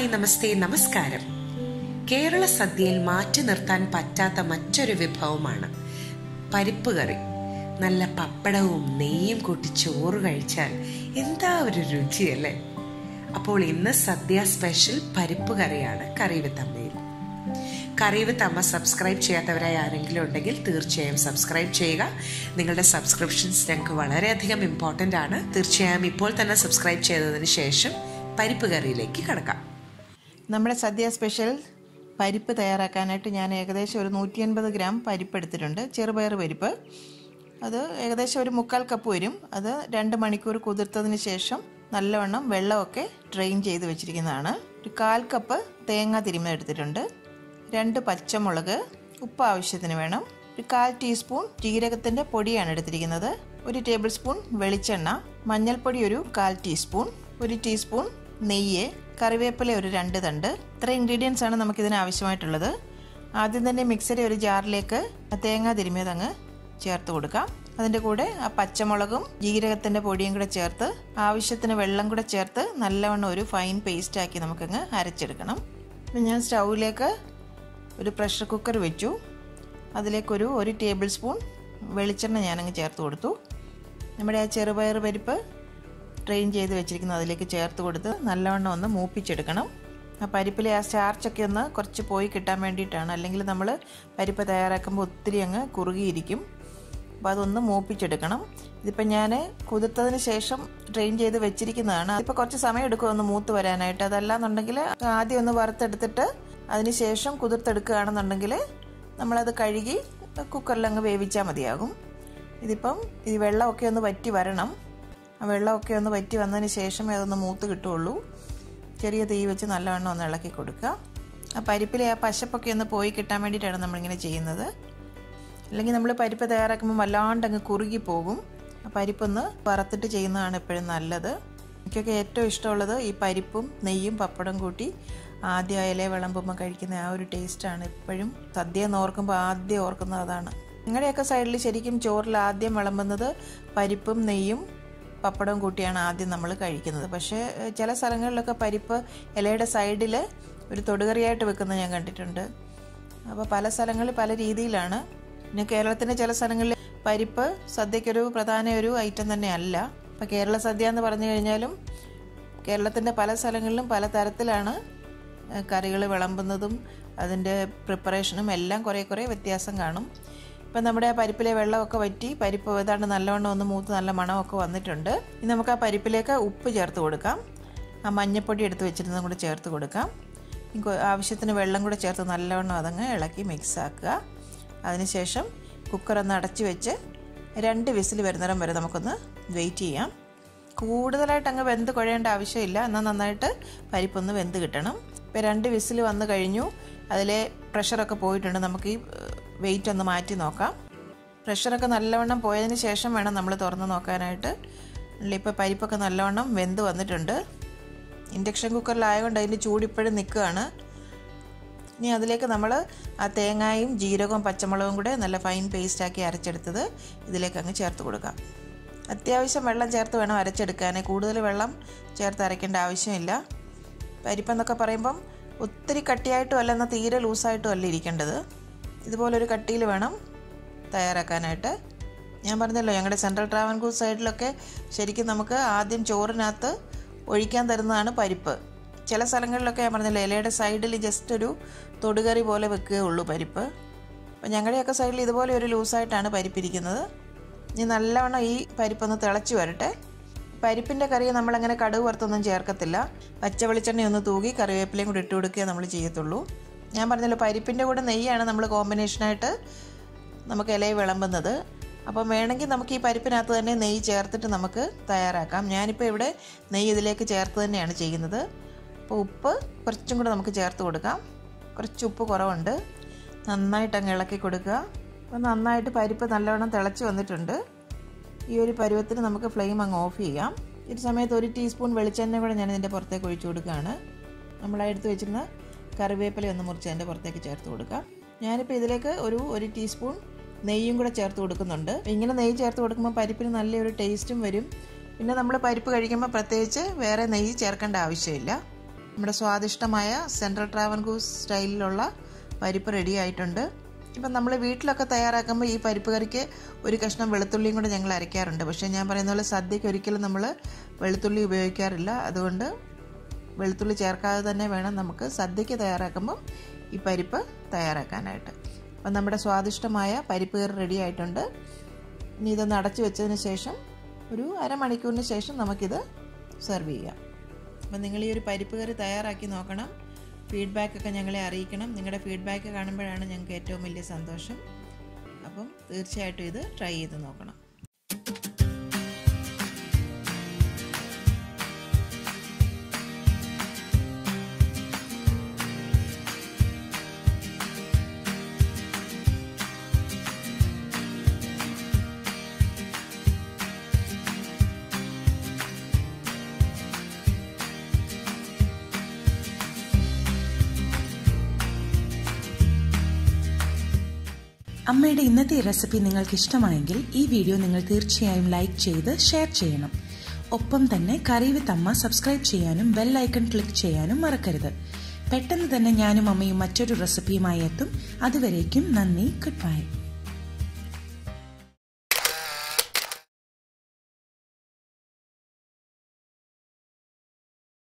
നമസ്തേ നമസ്കാരം കേരള സദ്യയിൽ മാറ്റി നിർത്താൻ പറ്റാത്ത മറ്റൊരു വിഭവമാണ് പരിപ്പ് കറി നല്ല പപ്പടവും നെയ്യും കൂട്ടി ചോറ് കഴിച്ചാൽ എന്താ ഒരു രുചിയല്ലേ അപ്പോൾ ഇന്ന് സദ്യ സ്പെഷ്യൽ പരിപ്പ് കറിയാണ് കറി വിത്ത് അമ്മയിൽ കറി വിത്ത് അമ്മ സബ്സ്ക്രൈബ് ചെയ്യാത്തവരായി ആരെങ്കിലും ഉണ്ടെങ്കിൽ തീർച്ചയായും സബ്സ്ക്രൈബ് ചെയ്യുക നിങ്ങളുടെ സബ്സ്ക്രിപ്ഷൻസ് ഞങ്ങൾക്ക് വളരെയധികം ഇമ്പോർട്ടൻ്റ് ആണ് തീർച്ചയായും ഇപ്പോൾ തന്നെ സബ്സ്ക്രൈബ് ചെയ്തതിന് ശേഷം പരിപ്പ് കറിയിലേക്ക് കടക്കാം നമ്മുടെ സദ്യ സ്പെഷ്യൽ പരിപ്പ് തയ്യാറാക്കാനായിട്ട് ഞാൻ ഏകദേശം ഒരു നൂറ്റി അൻപത് ഗ്രാം പരിപ്പ് എടുത്തിട്ടുണ്ട് ചെറുപയർ പരിപ്പ് അത് ഏകദേശം ഒരു മുക്കാൽ കപ്പ് വരും അത് രണ്ട് മണിക്കൂർ കുതിർത്തതിന് ശേഷം നല്ലവണ്ണം വെള്ളമൊക്കെ ഡ്രെയിൻ ചെയ്ത് വെച്ചിരിക്കുന്നതാണ് ഒരു കാൽ കപ്പ് തേങ്ങ തിരുമ്മ എടുത്തിട്ടുണ്ട് രണ്ട് പച്ചമുളക് ഉപ്പ് ആവശ്യത്തിന് വേണം ഒരു കാൽ ടീസ്പൂൺ ജീരകത്തിൻ്റെ പൊടിയാണ് എടുത്തിരിക്കുന്നത് ഒരു ടേബിൾ സ്പൂൺ വെളിച്ചെണ്ണ മഞ്ഞൾപ്പൊടി ഒരു കാൽ ടീസ്പൂൺ ഒരു ടീസ്പൂൺ നെയ്യ് കറിവേപ്പില ഒരു രണ്ട് തണ്ട് ഇത്ര ഇൻഗ്രീഡിയൻസ് ആണ് നമുക്കിതിന് ആവശ്യമായിട്ടുള്ളത് ആദ്യം തന്നെ മിക്സറി ഒരു ജാറിലേക്ക് തേങ്ങ തിരുമിയത് അങ്ങ് ചേർത്ത് കൊടുക്കാം അതിൻ്റെ കൂടെ ആ പച്ചമുളകും ജീരകത്തിൻ്റെ പൊടിയും കൂടെ ചേർത്ത് ആവശ്യത്തിന് വെള്ളം കൂടെ ചേർത്ത് നല്ലവണ്ണം ഒരു ഫൈൻ പേസ്റ്റ് ആക്കി നമുക്കങ്ങ് അരച്ചെടുക്കണം അപ്പം ഞാൻ സ്റ്റൗവിലേക്ക് ഒരു പ്രഷർ കുക്കർ വെച്ചു അതിലേക്കൊരു ഒരു ടേബിൾ സ്പൂൺ വെളിച്ചെണ്ണ ഞാനങ്ങ് ചേർത്ത് കൊടുത്തു നമ്മുടെ ആ ചെറുപയർ പരിപ്പ് ഡ്രെയിൻ ചെയ്ത് വെച്ചിരിക്കുന്നത് അതിലേക്ക് ചേർത്ത് കൊടുത്ത് നല്ലവണ്ണം ഒന്ന് മൂപ്പിച്ചെടുക്കണം ആ പരിപ്പിലെ ആ സ്റ്റാർച്ചൊക്കെ ഒന്ന് കുറച്ച് പോയി കിട്ടാൻ വേണ്ടിയിട്ടാണ് അല്ലെങ്കിൽ നമ്മൾ പരിപ്പ് തയ്യാറാക്കുമ്പോൾ ഒത്തിരി അങ്ങ് കുറുകിയിരിക്കും അപ്പോൾ അതൊന്ന് മൂപ്പിച്ചെടുക്കണം ഇതിപ്പോൾ ഞാൻ കുതിർത്തതിന് ശേഷം ഡ്രെയിൻ ചെയ്ത് വെച്ചിരിക്കുന്നതാണ് ഇപ്പോൾ കുറച്ച് സമയം എടുക്കും ഒന്ന് മൂത്ത് വരാനായിട്ട് അതല്ലാന്നുണ്ടെങ്കിൽ ആദ്യം ഒന്ന് വറുത്തെടുത്തിട്ട് അതിന് ശേഷം കുതിർത്തെടുക്കുകയാണെന്നുണ്ടെങ്കിൽ നമ്മളത് കഴുകി കുക്കറിൽ അങ്ങ് വേവിച്ചാൽ മതിയാകും ഇതിപ്പം ഈ വെള്ളമൊക്കെ ഒന്ന് വറ്റി വരണം ആ വെള്ളമൊക്കെ ഒന്ന് വറ്റി വന്നതിന് ശേഷമേ അതൊന്ന് മൂത്ത് കിട്ടുള്ളൂ ചെറിയ തീ വെച്ച് നല്ലവണ്ണം ഒന്ന് ഇളക്കി കൊടുക്കുക ആ പരിപ്പിലെ ആ പശപ്പൊക്കെ ഒന്ന് പോയി കിട്ടാൻ വേണ്ടിയിട്ടാണ് നമ്മളിങ്ങനെ ചെയ്യുന്നത് അല്ലെങ്കിൽ നമ്മൾ പരിപ്പ് തയ്യാറാക്കുമ്പോൾ വല്ലാണ്ട് അങ്ങ് കുറുകി പോകും ആ പരിപ്പൊന്ന് വറുത്തിട്ട് ചെയ്യുന്നതാണ് എപ്പോഴും നല്ലത് എനിക്കൊക്കെ ഏറ്റവും ഇഷ്ടമുള്ളത് ഈ പരിപ്പും നെയ്യും പപ്പടം കൂട്ടി ആദ്യം ഇല വിളമ്പുമ്പോൾ കഴിക്കുന്ന ആ ഒരു ടേസ്റ്റാണ് എപ്പോഴും സദ്യ എന്ന് ഓർക്കുമ്പോൾ ആദ്യം ഓർക്കുന്നത് അതാണ് നിങ്ങളുടെയൊക്കെ സൈഡിൽ ശരിക്കും ചോറിൽ ആദ്യം വിളമ്പുന്നത് പരിപ്പും നെയ്യും പപ്പടവും കൂട്ടിയാണ് ആദ്യം നമ്മൾ കഴിക്കുന്നത് പക്ഷേ ചില സ്ഥലങ്ങളിലൊക്കെ പരിപ്പ് ഇലയുടെ സൈഡിൽ ഒരു തൊടുകറിയായിട്ട് വെക്കുന്നത് ഞാൻ കണ്ടിട്ടുണ്ട് അപ്പോൾ പല സ്ഥലങ്ങളിൽ പല രീതിയിലാണ് പിന്നെ കേരളത്തിൻ്റെ ചില സ്ഥലങ്ങളിൽ പരിപ്പ് സദ്യക്കൊരു പ്രധാന ഒരു ഐറ്റം തന്നെ അല്ല അപ്പോൾ കേരള സദ്യ എന്ന് പറഞ്ഞു കഴിഞ്ഞാലും കേരളത്തിൻ്റെ പല സ്ഥലങ്ങളിലും പല തരത്തിലാണ് കറികൾ വിളമ്പുന്നതും അതിൻ്റെ പ്രിപ്പറേഷനും എല്ലാം കുറേ കുറേ വ്യത്യാസം കാണും ഇപ്പം നമ്മുടെ ആ പരിപ്പിലെ വെള്ളമൊക്കെ വറ്റി പരിപ്പ് ഏതാണ്ട് നല്ലവണ്ണം ഒന്ന് മൂത്ത് നല്ല മണമൊക്കെ വന്നിട്ടുണ്ട് ഇനി നമുക്ക് ആ പരിപ്പിലേക്ക് ഉപ്പ് ചേർത്ത് കൊടുക്കാം ആ മഞ്ഞപ്പൊടി എടുത്ത് വെച്ചിരുന്നതും കൂടെ ചേർത്ത് കൊടുക്കാം ആവശ്യത്തിന് വെള്ളം കൂടെ ചേർത്ത് നല്ലവണ്ണം അതങ്ങ് ഇളക്കി മിക്സ് ആക്കുക അതിനുശേഷം കുക്കർ ഒന്ന് അടച്ചു വെച്ച് രണ്ട് വിസിൽ വരുന്നിടം വരെ നമുക്കൊന്ന് വെയിറ്റ് ചെയ്യാം കൂടുതലായിട്ട് അങ്ങ് വെന്ത് കുഴയേണ്ട ആവശ്യമില്ല എന്നാൽ നന്നായിട്ട് പരിപ്പൊന്ന് വെന്ത് കിട്ടണം ഇപ്പോൾ രണ്ട് വിസിൽ വന്നു കഴിഞ്ഞു അതിലെ പ്രഷറൊക്കെ പോയിട്ടുണ്ട് നമുക്ക് ഈ വെയിറ്റ് ഒന്ന് മാറ്റി നോക്കാം പ്രഷറൊക്കെ നല്ലവണ്ണം പോയതിന് ശേഷം വേണം നമ്മൾ തുറന്ന് നോക്കാനായിട്ട് ഇപ്പോൾ പരിപ്പൊക്കെ നല്ലവണ്ണം വെന്ത് വന്നിട്ടുണ്ട് ഇൻഡക്ഷൻ കുക്കറിലായതുകൊണ്ട് അതിൻ്റെ ചൂട് ഇപ്പോഴും നിൽക്കുകയാണ് ഇനി അതിലേക്ക് നമ്മൾ ആ തേങ്ങയും ജീരകവും പച്ചമുളകും കൂടെ നല്ല ഫൈൻ പേസ്റ്റാക്കി അരച്ചെടുത്തത് ഇതിലേക്ക് അങ്ങ് ചേർത്ത് കൊടുക്കാം അത്യാവശ്യം വെള്ളം ചേർത്ത് വേണം അരച്ചെടുക്കാൻ കൂടുതൽ വെള്ളം ചേർത്ത് അരയ്ക്കേണ്ട ആവശ്യമില്ല പരിപ്പെന്നൊക്കെ പറയുമ്പം ഒത്തിരി കട്ടിയായിട്ടും അല്ല എന്നാൽ തീരെ ലൂസായിട്ടും അല്ല ഇരിക്കേണ്ടത് ഇതുപോലൊരു കട്ടിയിൽ വേണം തയ്യാറാക്കാനായിട്ട് ഞാൻ പറഞ്ഞല്ലോ ഞങ്ങളുടെ സെൻട്രൽ ട്രാവൻകൂർ സൈഡിലൊക്കെ ശരിക്കും നമുക്ക് ആദ്യം ചോറിനകത്ത് ഒഴിക്കാൻ തരുന്നതാണ് പരിപ്പ് ചില സ്ഥലങ്ങളിലൊക്കെ ഞാൻ പറഞ്ഞല്ലോ ഇലയുടെ സൈഡിൽ ജസ്റ്റ് ഒരു തൊടുകറി പോലെ വെക്കുകയുള്ളൂ പരിപ്പ് അപ്പം ഞങ്ങളുടെയൊക്കെ സൈഡിൽ ഇതുപോലെ ഒരു ലൂസായിട്ടാണ് പരിപ്പിരിക്കുന്നത് ഇനി നല്ലവണ്ണം ഈ പരിപ്പൊന്ന് തിളച്ച് വരട്ടെ പരിപ്പിൻ്റെ കറി നമ്മളങ്ങനെ കടുക് വറുത്തൊന്നും ചേർക്കത്തില്ല പച്ച വെളിച്ചെണ്ണ ഒന്ന് തൂകി കറിവേപ്പിലയും കൂടി ഇട്ട് കൊടുക്കുക നമ്മൾ ചെയ്യത്തുള്ളൂ ഞാൻ പറഞ്ഞല്ലോ പരിപ്പിൻ്റെ കൂടെ നെയ്യാണ് നമ്മൾ കോമ്പിനേഷനായിട്ട് നമുക്ക് ഇലയിൽ വിളമ്പുന്നത് അപ്പം വേണമെങ്കിൽ നമുക്ക് ഈ പരിപ്പിനകത്ത് തന്നെ നെയ്യ് ചേർത്തിട്ട് നമുക്ക് തയ്യാറാക്കാം ഞാനിപ്പോൾ ഇവിടെ നെയ്യ് ഇതിലേക്ക് ചേർത്ത് തന്നെയാണ് ചെയ്യുന്നത് അപ്പോൾ ഉപ്പ് കുറച്ചും കൂടെ നമുക്ക് ചേർത്ത് കൊടുക്കാം കുറച്ച് ഉപ്പ് കുറവുണ്ട് നന്നായിട്ട് അങ്ങ് ഇളക്കി കൊടുക്കുക അപ്പോൾ നന്നായിട്ട് പരിപ്പ് നല്ലവണ്ണം തിളച്ച് വന്നിട്ടുണ്ട് ഈ ഒരു പരുവത്തിന് നമുക്ക് ഫ്ലെയിം അങ്ങ് ഓഫ് ചെയ്യാം ഈ സമയത്ത് ഒരു ടീസ്പൂൺ വെളിച്ചെണ്ണ കൂടെ ഞാൻ ഇതിൻ്റെ പുറത്തേക്ക് ഒഴിച്ചു കൊടുക്കുകയാണ് നമ്മളെടുത്ത് വെച്ചിരുന്ന കറിവേപ്പില ഒന്ന് മുറിച്ച് അതിൻ്റെ പുറത്തേക്ക് ചേർത്ത് കൊടുക്കാം ഞാനിപ്പോൾ ഇതിലേക്ക് ഒരു ഒരു ടീസ്പൂൺ നെയ്യും കൂടെ ചേർത്ത് കൊടുക്കുന്നുണ്ട് ഇങ്ങനെ നെയ്യ് ചേർത്ത് കൊടുക്കുമ്പോൾ പരിപ്പിന് നല്ലൊരു ടേസ്റ്റും വരും പിന്നെ നമ്മൾ പരിപ്പ് കഴിക്കുമ്പോൾ പ്രത്യേകിച്ച് വേറെ നെയ്യ് ചേർക്കേണ്ട ആവശ്യമില്ല നമ്മുടെ സ്വാദിഷ്ടമായ സെൻട്രൽ ട്രാവൻകൂസ് സ്റ്റൈലിലുള്ള പരിപ്പ് റെഡി ആയിട്ടുണ്ട് ഇപ്പം നമ്മൾ വീട്ടിലൊക്കെ തയ്യാറാക്കുമ്പോൾ ഈ പരിപ്പ് കറിക്ക് ഒരു കഷ്ണം വെളുത്തുള്ളിയും കൂടെ ഞങ്ങൾ അരയ്ക്കാറുണ്ട് പക്ഷേ ഞാൻ പറയുന്ന പോലെ സദ്യക്ക് ഒരിക്കലും നമ്മൾ വെളുത്തുള്ളി ഉപയോഗിക്കാറില്ല അതുകൊണ്ട് വെളുത്തുള്ളി ചേർക്കാതെ തന്നെ വേണം നമുക്ക് സദ്യക്ക് തയ്യാറാക്കുമ്പോൾ ഈ പരിപ്പ് തയ്യാറാക്കാനായിട്ട് അപ്പം നമ്മുടെ സ്വാദിഷ്ടമായ പരിപ്പ് കറി റെഡി ആയിട്ടുണ്ട് ഇനി ഇതൊന്ന് അടച്ചു വെച്ചതിന് ശേഷം ഒരു അരമണിക്കൂറിന് ശേഷം നമുക്കിത് സെർവ് ചെയ്യാം അപ്പം നിങ്ങൾ ഈ ഒരു പരിപ്പ് കറി തയ്യാറാക്കി നോക്കണം ഫീഡ്ബാക്കൊക്കെ ഞങ്ങളെ അറിയിക്കണം നിങ്ങളുടെ ഫീഡ്ബാക്ക് കാണുമ്പോഴാണ് ഞങ്ങൾക്ക് ഏറ്റവും വലിയ സന്തോഷം അപ്പം തീർച്ചയായിട്ടും ഇത് ട്രൈ ചെയ്ത് നോക്കണം അമ്മയുടെ ഇന്നത്തെ ഈ റെസിപ്പി നിങ്ങൾക്ക് ഇഷ്ടമായെങ്കിൽ ഈ വീഡിയോ നിങ്ങൾ തീർച്ചയായും ലൈക്ക് ചെയ്ത് ഷെയർ ചെയ്യണം ഒപ്പം തന്നെ കറി വിത്ത് അമ്മ സബ്സ്ക്രൈബ് ചെയ്യാനും ബെൽ ഐക്കൺ ക്ലിക്ക് ചെയ്യാനും മറക്കരുത് പെട്ടെന്ന് തന്നെ ഞാനും അമ്മയും മറ്റൊരു റെസിപ്പിയുമായി എത്തും അതുവരേക്കും നന്ദി ഗുഡ് ബൈ